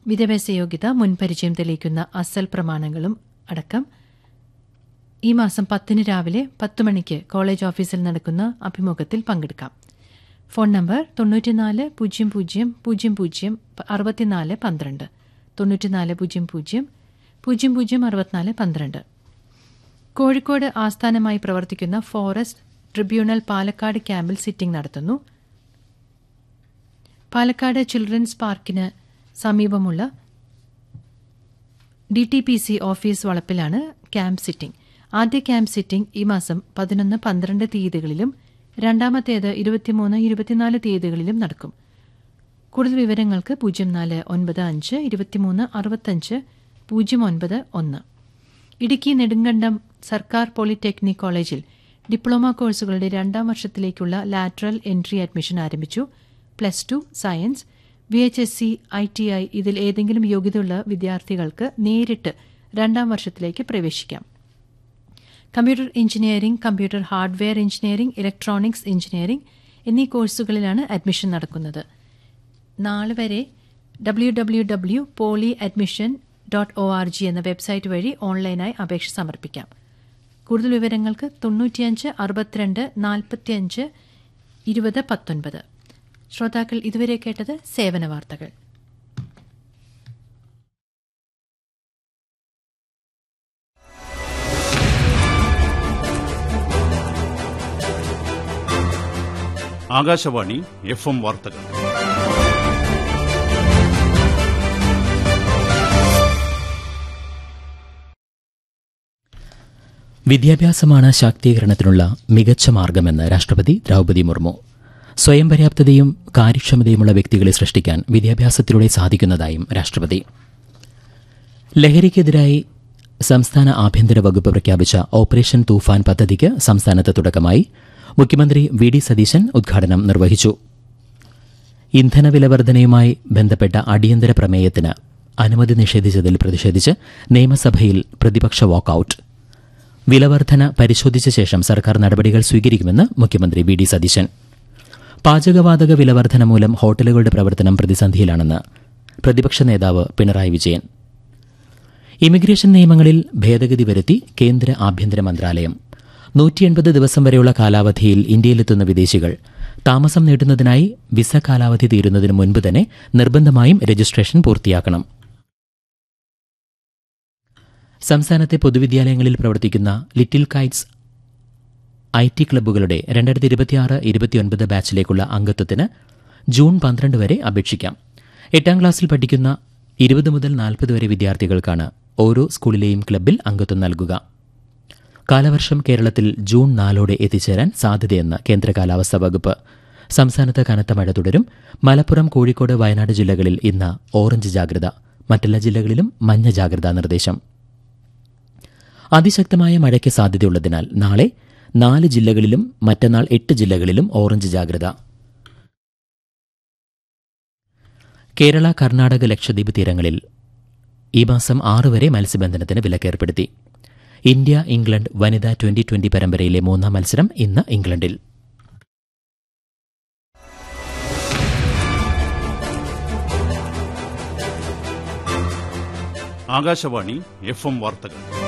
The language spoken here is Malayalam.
വിദ്യാഭ്യാസ യോഗ്യത മുൻപരിചയം തെളിയിക്കുന്ന അസൽ പ്രമാണങ്ങളും അടക്കം ഈ മാസം പത്തിന് രാവിലെ പത്ത് മണിക്ക് കോളേജ് ഓഫീസിൽ നടക്കുന്ന അഭിമുഖത്തിൽ പങ്കെടുക്കാം ഫോൺ നമ്പർ തൊണ്ണൂറ്റിനാല് പൂജ്യം പൂജ്യം പൂജ്യം പൂജ്യം അറുപത്തിനാല് പന്ത്രണ്ട് തൊണ്ണൂറ്റിനാല് പൂജ്യം പൂജ്യം പൂജ്യം പൂജ്യം അറുപത്തിനാല് പന്ത്രണ്ട് കോഴിക്കോട് ആസ്ഥാനമായി പ്രവർത്തിക്കുന്ന ഫോറസ്റ്റ് ട്രിബ്യൂണൽ പാലക്കാട് ക്യാമ്പിൽ സിറ്റിംഗ് നടത്തുന്നു പാലക്കാട് ചിൽഡ്രൻസ് പാർക്കിന് സമീപമുള്ള D T P C office വളപ്പിലാണ് ക്യാമ്പ് സിറ്റിംഗ് ആദ്യ ക്യാമ്പ് സിറ്റിംഗ് ഈ മാസം പതിനൊന്ന് പന്ത്രണ്ട് തീയതികളിലും രണ്ടാമത്തേത് ഇരുപത്തിമൂന്ന് ഇരുപത്തിനാല് തീയതികളിലും നടക്കും കൂടുതൽ വിവരങ്ങൾക്ക് പൂജ്യം നാല് ഒൻപത് അഞ്ച് ഇരുപത്തിമൂന്ന് അറുപത്തഞ്ച് പൂജ്യം ഒൻപത് ഒന്ന് ഇടുക്കി നെടുങ്കണ്ടം സർക്കാർ പോളിടെക്നിക് കോളേജിൽ ഡിപ്ലോമ കോഴ്സുകളുടെ രണ്ടാം വർഷത്തിലേക്കുള്ള ലാറ്ററൽ എൻട്രി അഡ്മിഷൻ ആരംഭിച്ചു plus two science V H S C I T I ഇതിൽ ഏതെങ്കിലും യോഗ്യതയുള്ള വിദ്യാർത്ഥികൾക്ക് നേരിട്ട് രണ്ടാം വർഷത്തിലേക്ക് പ്രവേശിക്കാം computer engineering computer hardware engineering electronics engineering എന്നീ കോഴ്സുകളിലാണ് അഡ്മിഷൻ നടക്കുന്നത് നാളെ വരെ W W W poly admission dot O R G എന്ന വെബ്സൈറ്റ് വഴി ഓൺലൈനായി അപേക്ഷ സമർപ്പിക്കാം കൂടുതൽ വിവരങ്ങൾക്ക് തൊണ്ണൂറ്റിയഞ്ച് അറുപത്തിരണ്ട് നാൽപ്പത്തിയഞ്ച് ഇരുപത് പത്തൊൻപത് ശ്രോതാക്കൾ ഇതുവരെ കേട്ടത് സേവന വാർത്തകൾ ആകാശവാണി എഫ് എം വാർത്തകൾ വിദ്യാഭ്യാസമാണ് ശാക്തീകരണത്തിനുള്ള മികച്ച മാർഗമെന്ന് രാഷ്ട്രപതി ദ്രൗപദി മുർമു സ്വയം പര്യാപ്തതയും കാര്യക്ഷമതയുമുള്ള വ്യക്തികളെ സൃഷ്ടിക്കാൻ വിദ്യാഭ്യാസത്തിലൂടെ സാധിക്കുന്നതായും രാഷ്ട്രപതി ലഹരിക്കെതിരായി സംസ്ഥാന ആഭ്യന്തര വകുപ്പ് പ്രഖ്യാപിച്ച ഓപ്പറേഷൻ തൂഫാൻ പദ്ധതിക്ക് സംസ്ഥാനത്ത് തുടക്കമായി മുഖ്യമന്ത്രി വി ഡി സതീശൻ ഉദ്ഘാടനം നിർവഹിച്ചു ഇന്ധനവില വർധനയുമായി ബന്ധപ്പെട്ട അടിയന്തര പ്രമേയത്തിന് അനുമതി നിഷേധിച്ചതിൽ പ്രതിഷേധിച്ച് നിയമസഭയിൽ പ്രതിപക്ഷ വാക്കൌട്ട് വിലവർധന പരിശോധിച്ച ശേഷം സർക്കാർ നടപടികൾ സ്വീകരിക്കുമെന്ന് മുഖ്യമന്ത്രി വി ഡി സതീശൻ പാചകവാതക വിലവർധന മൂലം ഹോട്ടലുകളുടെ പ്രവർത്തനം പ്രതിസന്ധിയിലാണെന്ന് പ്രതിപക്ഷ നേതാവ് പിണറായി വിജയൻ ഇമിഗ്രേഷൻ നിയമങ്ങളിൽ ഭേദഗതി വരുത്തി കേന്ദ്ര ആഭ്യന്തര മന്ത്രാലയം നൂറ്റിയെൺപത് ദിവസം വരെയുള്ള കാലാവധിയിൽ ഇന്ത്യയിലെത്തുന്ന വിദേശികൾ താമസം നീട്ടുന്നതിനായി വിസ കാലാവധി തീരുന്നതിന് മുൻപ് തന്നെ നിർബന്ധമായും രജിസ്ട്രേഷൻ പൂർത്തിയാക്കണം സംസ്ഥാനത്തെ പൊതുവിദ്യാലയങ്ങളിൽ പ്രവർത്തിക്കുന്ന ലിറ്റിൽ കൈറ്റ്സ് ഐ ടി ക്ലബ്ബുകളുടെ രണ്ടായിരത്തി ഇരുപത്തിയാറ് ഇരുപത്തിയൊൻപത് ബാച്ചിലേക്കുള്ള അംഗത്വത്തിന് ജൂൺ പന്ത്രണ്ട് വരെ അപേക്ഷിക്കാം എട്ടാം ക്ലാസ്സിൽ പഠിക്കുന്ന ഇരുപത് മുതൽ നാൽപ്പത് വരെ വിദ്യാർത്ഥികൾക്കാണ് ഓരോ സ്കൂളിലെയും ക്ലബ്ബിൽ അംഗത്വം നൽകുക കാലവർഷം കേരളത്തിൽ ജൂൺ നാലോടെ എത്തിച്ചേരാൻ സാധ്യതയെന്ന് കേന്ദ്ര കാലാവസ്ഥാ വകുപ്പ് സംസ്ഥാനത്ത് കനത്ത മഴ തുടരും മലപ്പുറം കോഴിക്കോട് വയനാട് ജില്ലകളിൽ ഇന്ന് ഓറഞ്ച് ജാഗ്രത മറ്റെല്ലാ ജില്ലകളിലും മഞ്ഞ ജാഗ്രതാ നിർദ്ദേശം അതിശക്തമായ മഴയ്ക്ക് സാധ്യതയുള്ളതിനാൽ നാളെ നാല് ജില്ലകളിലും മറ്റന്നാൾ എട്ട് ജില്ലകളിലും ഓറഞ്ച് ജാഗ്രത കേരള കർണാടക ലക്ഷദ്വീപ് തീരങ്ങളിൽ ഈ മാസം ആറ് വരെ മത്സ്യബന്ധനത്തിന് വിലക്കേർപ്പെടുത്തി ഇന്ത്യ ഇംഗ്ലണ്ട് വനിതാ ട്വന്റി ട്വന്റി പരമ്പരയിലെ മൂന്നാം മത്സരം ഇന്ന് ഇംഗ്ലണ്ടിൽ ആകാശവാണി എഫ് എം വാർത്തകൾ